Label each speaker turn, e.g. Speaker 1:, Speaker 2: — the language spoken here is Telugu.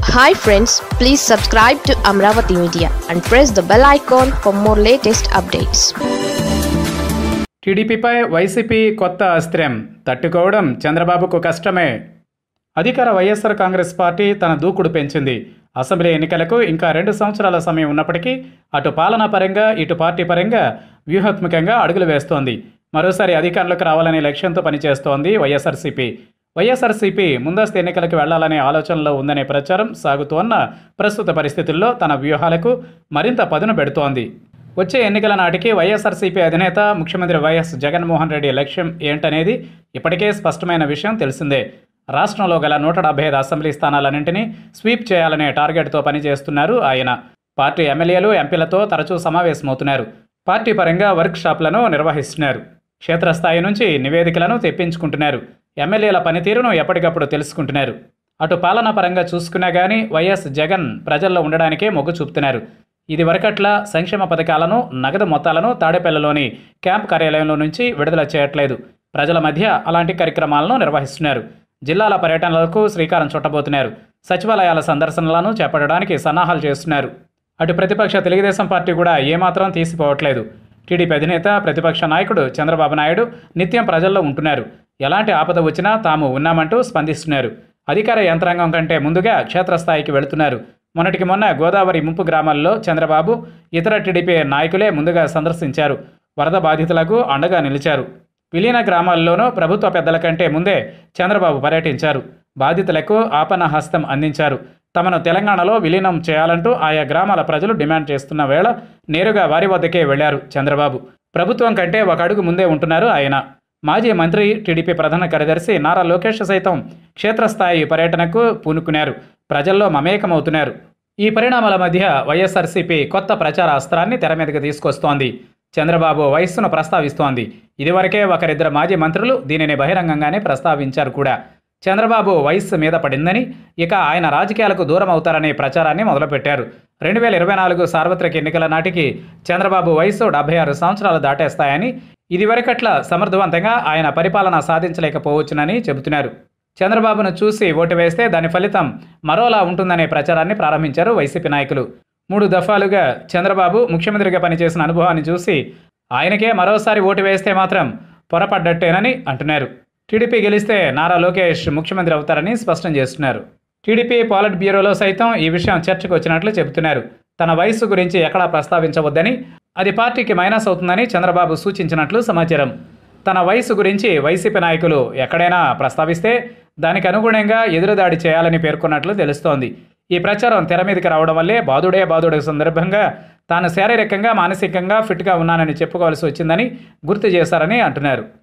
Speaker 1: hi friends please subscribe to Amaravati media and press the bell icon for more latest updates
Speaker 2: టీడీపీపై వైసీపీ కొత్త అస్త్రం తట్టుకోవడం చంద్రబాబుకు కష్టమే అధికార వైఎస్ఆర్ కాంగ్రెస్ పార్టీ తన దూకుడు పెంచింది అసెంబ్లీ ఎన్నికలకు ఇంకా రెండు సంవత్సరాల సమయం ఉన్నప్పటికీ అటు పాలనా పరంగా ఇటు పార్టీ పరంగా వ్యూహాత్మకంగా అడుగులు వేస్తోంది మరోసారి అధికారంలోకి రావాలనే లక్ష్యంతో పనిచేస్తోంది వైఎస్ఆర్సీపీ వైఎస్ఆర్సీపీ ముందస్తు ఎన్నికలకు వెళ్లాలనే ఆలోచనలో ఉందనే ప్రచారం సాగుతోన్న ప్రస్తుత పరిస్థితుల్లో తన వ్యూహాలకు మరింత పదును పెడుతోంది వచ్చే ఎన్నికల నాటికి వైఎస్ఆర్సీపీ అధినేత ముఖ్యమంత్రి వైఎస్ జగన్మోహన్ రెడ్డి లక్ష్యం ఏంటనేది ఇప్పటికే స్పష్టమైన విషయం తెలిసిందే రాష్ట్రంలో గల నూట డెబ్బై ఐదు అసెంబ్లీ స్థానాలన్నింటినీ స్వీప్ చేయాలనే టార్గెట్తో పనిచేస్తున్నారు ఆయన పార్టీ ఎమ్మెల్యేలు ఎంపీలతో తరచూ సమావేశమవుతున్నారు పార్టీ పరంగా వర్క్ షాప్లను నిర్వహిస్తున్నారు క్షేత్రస్థాయి నుంచి నివేదికలను తెప్పించుకుంటున్నారు ఎమ్మెల్యేల పనితీరును ఎప్పటికప్పుడు తెలుసుకుంటున్నారు అటు పాలనా పరంగా చూసుకున్నా కానీ వైఎస్ జగన్ ప్రజల్లో ఉండడానికే మొగ్గు చూపుతున్నారు ఇది వరకట్ల సంక్షేమ పథకాలను నగదు మొత్తాలను తాడేపల్లిలోని క్యాంప్ కార్యాలయంలో నుంచి విడుదల చేయట్లేదు ప్రజల మధ్య అలాంటి కార్యక్రమాలను నిర్వహిస్తున్నారు జిల్లాల పర్యటనలకు శ్రీకారం చుట్టబోతున్నారు సచివాలయాల సందర్శనలను చేపట్టడానికి సన్నాహాలు చేస్తున్నారు అటు ప్రతిపక్ష తెలుగుదేశం పార్టీ కూడా ఏమాత్రం తీసిపోవట్లేదు టీడీపీ అధినేత ప్రతిపక్ష నాయకుడు చంద్రబాబు నాయుడు నిత్యం ప్రజల్లో ఉంటున్నారు ఎలాంటి ఆపద వచ్చినా తాము ఉన్నామంటూ స్పందిస్తున్నారు అధికార యంత్రాంగం కంటే ముందుగా క్షేత్రస్థాయికి వెళుతున్నారు మొన్నటికి మొన్న గోదావరి ముంపు గ్రామాల్లో చంద్రబాబు ఇతర టీడీపీ నాయకులే ముందుగా సందర్శించారు వరద బాధితులకు అండగా నిలిచారు విలీన గ్రామాల్లోనూ ప్రభుత్వ పెద్దల కంటే ముందే చంద్రబాబు పర్యటించారు బాధితులకు ఆపన్న హస్తం అందించారు తమను తెలంగాణలో విలీనం చేయాలంటూ ఆయా గ్రామాల ప్రజలు డిమాండ్ చేస్తున్న వేళ నేరుగా వారి వద్దకే వెళ్లారు చంద్రబాబు ప్రభుత్వం కంటే ఒక అడుగు ముందే ఉంటున్నారు ఆయన మాజీ మంత్రి టీడీపీ ప్రధాన కార్యదర్శి నారా లోకేష్ సైతం క్షేత్రస్థాయి పర్యటనకు పూనుకున్నారు ప్రజల్లో మమేకమవుతున్నారు ఈ పరిణామాల మధ్య వైఎస్ఆర్సీపీ కొత్త ప్రచార అస్త్రాన్ని తెర మీదకి తీసుకొస్తోంది చంద్రబాబు వయస్సును ప్రస్తావిస్తోంది ఇదివరకే ఒకరిద్దరు మాజీ మంత్రులు దీనిని బహిరంగంగానే ప్రస్తావించారు కూడా చంద్రబాబు వయస్సు మీద పడిందని ఇక ఆయన రాజకీయాలకు దూరం అవుతారనే ప్రచారాన్ని మొదలుపెట్టారు రెండు వేల ఇరవై నాలుగు సార్వత్రిక ఎన్నికల నాటికి చంద్రబాబు వయస్సు డెబ్బై ఆరు సంవత్సరాలు దాటేస్తాయని ఇదివరకట్ల సమర్థవంతంగా ఆయన పరిపాలన సాధించలేకపోవచ్చునని చెబుతున్నారు చంద్రబాబును చూసి ఓటు వేస్తే దాని ఫలితం మరోలా ఉంటుందనే ప్రచారాన్ని ప్రారంభించారు వైసీపీ నాయకులు మూడు దఫాలుగా చంద్రబాబు ముఖ్యమంత్రిగా పనిచేసిన అనుభవాన్ని చూసి ఆయనకే మరోసారి ఓటు వేస్తే మాత్రం పొరపడ్డట్టేనని అంటున్నారు టీడీపీ గెలిస్తే నారా లోకేష్ ముఖ్యమంత్రి అవుతారని స్పష్టం చేస్తున్నారు టీడీపీ పాలిట్ బ్యూరోలో సైతం ఈ విషయం చర్చకు వచ్చినట్లు చెబుతున్నారు తన వయస్సు గురించి ఎక్కడా ప్రస్తావించవద్దని అది పార్టీకి మైనస్ అవుతుందని చంద్రబాబు సూచించినట్లు సమాచారం తన వయసు గురించి వైసీపీ నాయకులు ఎక్కడైనా ప్రస్తావిస్తే దానికి అనుగుణంగా ఎదురుదాడి చేయాలని పేర్కొన్నట్లు తెలుస్తోంది ఈ ప్రచారం తెర మీదకి రావడం వల్లే బాదుడే బాదుడే సందర్భంగా తాను శారీరకంగా మానసికంగా ఫిట్గా ఉన్నానని చెప్పుకోవాల్సి వచ్చిందని గుర్తు చేశారని అంటున్నారు